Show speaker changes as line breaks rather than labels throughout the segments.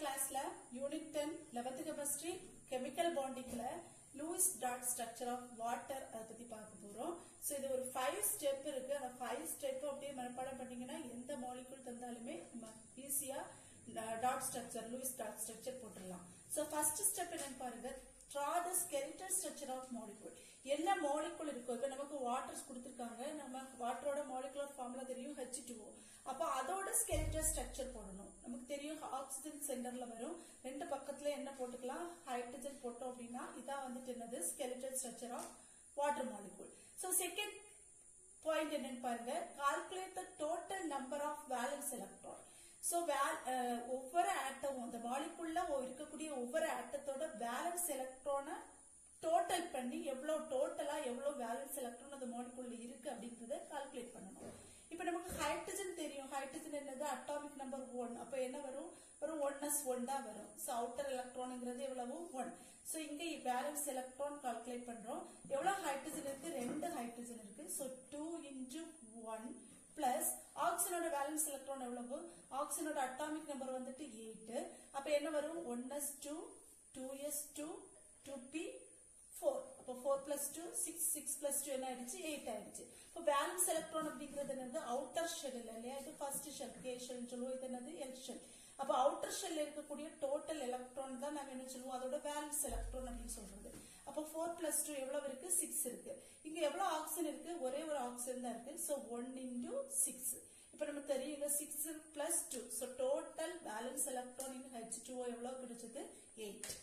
கிளாஸ்ல unit ten eleventh chemistry chemical பாண்டிங்ல Lewis dot structure of water அதை பத்தி பார்க்க போறோம் சோ இது ஒரு ஃபைவ் ஸ்டெப் இருக்கு அந்த ஃபைவ் ஸ்டெப் அப்படியே மனப்பாடம் பண்ணீங்கன்னா எந்த மாலிகுல் தந்தாலுமே நம்ம ஈஸியா dot structure Lewis dot structure போட்டுடலாம் சோ ஃபர்ஸ்ட் ஸ்டெப் என்னன்னு பாருங்க draw the skeletal structure of molecule என்ன மாலிகுல் இருக்கோ இப்ப நமக்கு வாட்டர்ஸ் கொடுத்திருக்காங்க நம்ம வாட்டரோட மாலிகுலர் ஃபார்முலா தெரியும் H2O அப்ப அதோட skeletal ஸ்ட்ரக்சர் போடணும் நமக்கு தெரியும் ஆக்சிஜன் சென்டர்ல வரும் ரெண்டு பக்கத்துல என்ன போட்டுக்கலாம் ஹைட்ரஜன் போட்டோம் அப்படின்னா இதான் வந்துட்டு என்னது skeletal structure of water molecule so second point என்னன்னு பாருங்க calculate the total number of valence electron so ஒவ்வொரு ஆட்டமும் அந்த மாலிகுல்ல இருக்கக்கூடிய ஒவ்வொரு ஆட்டத்தோட வேலன்ஸ் எலக்ட்ரானை டோட்டல் பண்ணி எவ்வளவு டோட்டலா எவ்வளவு வேலன்ஸ் எலக்ட்ரான் அந்த மாலிகுல்ல இருக்கு அப்படிங்கறத கால்குலேட் பண்ணணும் இப்ப நமக்கு ஹைட்ரஜன் தெரியும் ஹைட்ரஜன் என்னது அட்டாமிக் நம்பர் ஒன் அப்ப என்ன வரும் ஒரு ஒன் எஸ் ஒன் தான் வரும் சோ அவுட்டர் எலக்ட்ரான்ங்கிறது எவ்வளவு ஒன் சோ இங்க பேலன்ஸ் எலக்ட்ரான் கால்குலேட் பண்றோம் எவ்வளவு ஹைட்ரஜன் இருக்கு ரெண்டு ஹைட்ரஜன் இருக்கு so two into one plus ஆக்சிஜனோட வேலன்ஸ் எலக்ட்ரான் எவ்வளவு ஆக்சிஜனோட அட்டாமிக் நம்பர் வந்துட்டு எயிட் அப்ப என்ன வரும் one s two two s two two p four அப்போ four plus two six six plus two என்ன ஆயிடுச்சு எயிட் ஆயிடுச்சு இப்போ பேலன்ஸ் எலக்ட்ரான் அப்படிங்கிறது என்னது அவுட்டர் ஷெல் இல்லையா இது ஃபர்ஸ்ட் ஷெல் கே ஷெல் சொல்லுவோம் இது என்னது எல் ஷெல் அப்போ அவுட்டர் ஷெல் இருக்கக்கூடிய டோட்டல் எலக்ட்ரான் தான் நம்ம என்ன சொல்லுவோம் அதோட பேலன்ஸ் எலக்ட்ரான் அப்படின்னு சொல்றது அப்போ ஃபோர் பிளஸ் டூ எவ்வளவு இருக்கு சிக்ஸ் இருக்கு இங்க எவ்வளவு ஆக்சிஜன் இருக்கு ஒரே ஒரு ஆக்சிஜன் தான் இருக்கு ஸோ ஒன் இன்டூ சிக்ஸ் இப்ப நமக்கு தெரியும் இங்க six plus two so total valence electron in H two எவ்வளவு கிடைச்சது எயிட்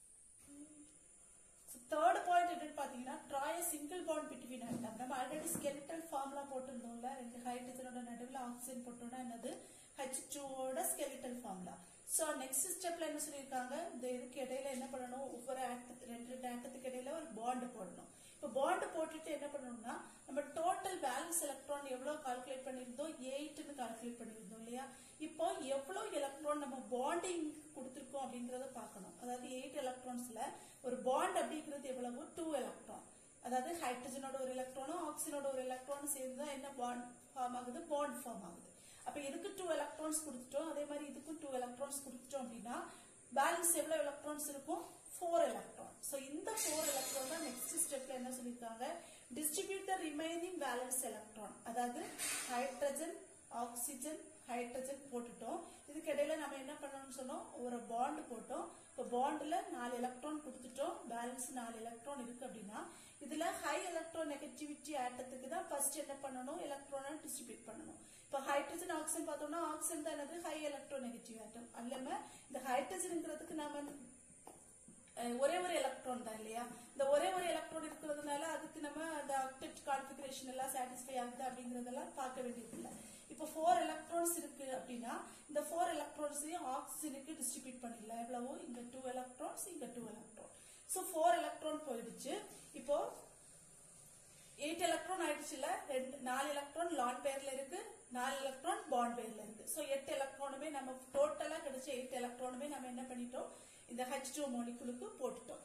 தேர்ட் பாயிண்ட் என்னன்னு பாத்தீங்கன்னா try single bond between atom நம்ம ஆல்ரெடி ஸ்கெலிட்டல் ஃபார்முலா போட்டிருந்தோம்ல ரெண்டு ஹைட்ரஜனோட நடுவில் ஆக்சிஜன் போட்டோம்னா என்னது ஹெச் டூவோட ஸ்கெலிட்டல் ஃபார்முலா சோ நெக்ஸ்ட் ஸ்டெப்ல என்ன சொல்லியிருக்காங்க இந்த இதுக்கு இடையில என்ன பண்ணணும் ஒவ்வொரு ஆட்டத்து ரெண்டு ரெண்டு ஆட்டத்துக்கு இடையில ஒரு பாண்ட் போடணும் இப்ப பாண்ட் போட்டுட்டு என்ன பண்ணணும்னா நம்ம டோட்டல் பேலன்ஸ் எலக்ட்ரான் எவ்வளவு கால்குலேட் பண்ணிருந்தோம் எயிட்னு கால்குலேட் பண்ணிருந்தோம் இல்லையா இப்போ எவ்வளவு எலக்ட்ரான் நம்ம பாண்டிங் கொடுத்திருக்கோம் அப்படிங்கறத பார்க்கணும் அதாவது எயிட் எலக்ட்ரான்ஸ்ல ஒரு பாண்ட் அப்படிங்கிறது எவ்வளவு டூ எலக்ட்ரான் அதாவது ஹைட்ரஜனோட ஒரு எலக்ட்ரானும் ஆக்சிஜனோட ஒரு எலக்ட்ரானும் சேர்ந்து தான் என்ன பாண்ட் ஃபார்ம் ஆகுது பாண்ட் ஃபார்ம் ஆகுது அப்ப இதுக்கு டூ எலக்ட்ரான்ஸ் கொடுத்துட்டோம் அதே மாதிரி இதுக்கும் டூ எலக்ட்ரான்ஸ் கொடுத்துட்டோம் அப்படின்னா பேலன்ஸ் எவ்வளவு எலக்ட்ரான்ஸ் இருக்கும் ஃபோர் எலக்ட்ரான் சோ இந்த ஃபோர் எலக்ட்ரான் தான் நெக்ஸ்ட் ஸ்டெப்ல என்ன சொல்லியிருக்காங்க distribute the remaining valence electron அதாவது ஹைட்ரஜன் ஆக்சிஜன் ஹைட்ரஜன் போட்டுட்டோம் இதுக்கு இடையில நம்ம என்ன பண்ணணும்னு சொன்னோம் ஒரு பாண்ட் போட்டோம் இப்போ பாண்ட்ல நாலு எலக்ட்ரான் கொடுத்துட்டோம் பேலன்ஸ் நாலு எலக்ட்ரான் இருக்கு அப்படின்னா இதுல ஹை எலக்ட்ரோ நெகட்டிவிட்டி ஆட்டத்துக்கு தான் ஃபர்ஸ்ட் என்ன பண்ணணும் எலக்ட்ரானை டிஸ்ட்ரிபியூட் பண்ணணும் இப்போ ஹைட்ரஜன் ஆக்சிஜன் பார்த்தோம்னா ஆக்சிஜன் தான் என்னது ஹை எலக்ட்ரோ நெகட்டிவ் ஆட்டம் அல்லாம இந்த ஹைட்ரஜன்ங்கிறதுக்கு நாம ஒரே ஒரு எலக்ட்ரான் தான் இல்லையா இந்த ஒரே ஒரு எலக்ட்ரான் இருக்கிறதுனால அதுக்கு நம்ம அந்த ஆக்டெட் கான்ஃபிகரேஷன் எல்லாம் சாட்டிஸ்ஃபை ஆகுது அப்படிங்கறதெல்லாம் பார்க்க வேண்டியது இல்லை இப்போ ஃபோர் எலக்ட்ரான்ஸ் இருக்கு அப்படின்னா இந்த ஃபோர் எலக்ட்ரான்ஸையும் ஆக்சிஜனுக்கு டிஸ்ட்ரிபியூட் பண்ணிடலாம் எவ்வளவோ இங்க டூ எலக்ட்ரான்ஸ் இங்க two electron so four electron போயிடுச்சு இப்போ எயிட் எலக்ட்ரான் ஆயிடுச்சுல ரெண்டு நாலு எலக்ட்ரான் லான் பேர்ல இருக்கு நாலு எலக்ட்ரான் பாண்ட் பேர்ல இருக்கு சோ எட்டு எலக்ட்ரானுமே நம்ம டோட்டலா கிடைச்ச எயிட் எலக்ட்ரானுமே நம்ம என்ன பண்ணிட்டோம் இந்த ஹெச் டூ மோலிகுலுக்கு போட்டுட்டோம்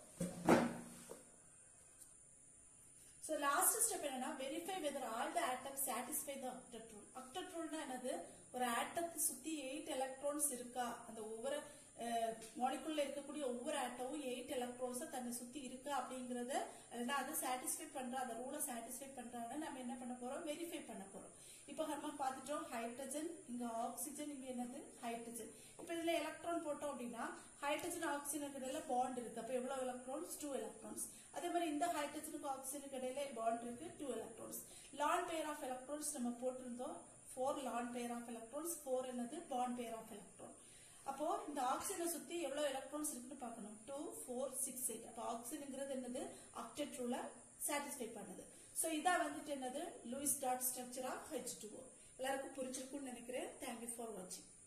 சோ லாஸ்ட் ஸ்டெப் என்னன்னா verify whether all the atom satisfy the octet rule octet ரூல்னா என்னது ஒரு ஆட்டத்தை சுத்தி எயிட் எலக்ட்ரான்ஸ் இருக்கா அந்த ஒவ்வொரு மாலிகுல்ல இருக்கக்கூடிய ஒவ்வொரு ஆட்டமும் எயிட் எலக்ட்ரான்ஸ் தன்னை சுத்தி இருக்கா அப்படிங்கறத இல்லைன்னா அதை சாட்டிஸ்ஃபை பண்ற அந்த ரூலை சாட்டிஸ்ஃபை பண்றாங்க நம்ம என்ன பண்ண போறோம் வெரிஃபை பண்ண போறோம் இப்போ நம்ம பார்த்துட்டோம் ஹைட்ரஜன் இங்க ஆக்சிஜன் இங்க என்னது ஹைட்ரஜன் இப்போ இதுல எலக்ட்ரான் போட்டோம் அப்படின்னா ஹைட்ரஜன் ஆக்சிஜனுக்கு இடையில பாண்ட் இருக்கு அப்ப எவ்வளவு எலக்ட்ரான்ஸ் டூ எலக்ட்ரான்ஸ் அதே மாதிரி இந்த ஹைட்ரஜனுக்கு ஆக்சிஜனுக்கு இடையில பாண்ட் இருக்கு two electrons lawn pair of electrons நம்ம போட்டிருந்தோம் four lone pair of electrons four என்னது பாண்ட் பேர் ஆஃப் எலக்ட்ரான் அப்போ இந்த ஆக்சிஜனை சுத்தி எவ்வளவு எலக்ட்ரான்ஸ் இருக்குன்னு பார்க்கணும் டூ ஃபோர் சிக்ஸ் எயிட் அப்போ ஆக்சிஜன்ங்கிறது என்னது ஆக்டெட் ரூல சாட்டிஸ்ஃபை பண்ணுது சோ இதான் வந்துட்டு என்னது Lewis dot structure of H two எல்லாருக்கும் புரிஞ்சிருக்கும்னு நினைக்கிறேன் தேங்க்யூ ஃபார் வாட்சிங்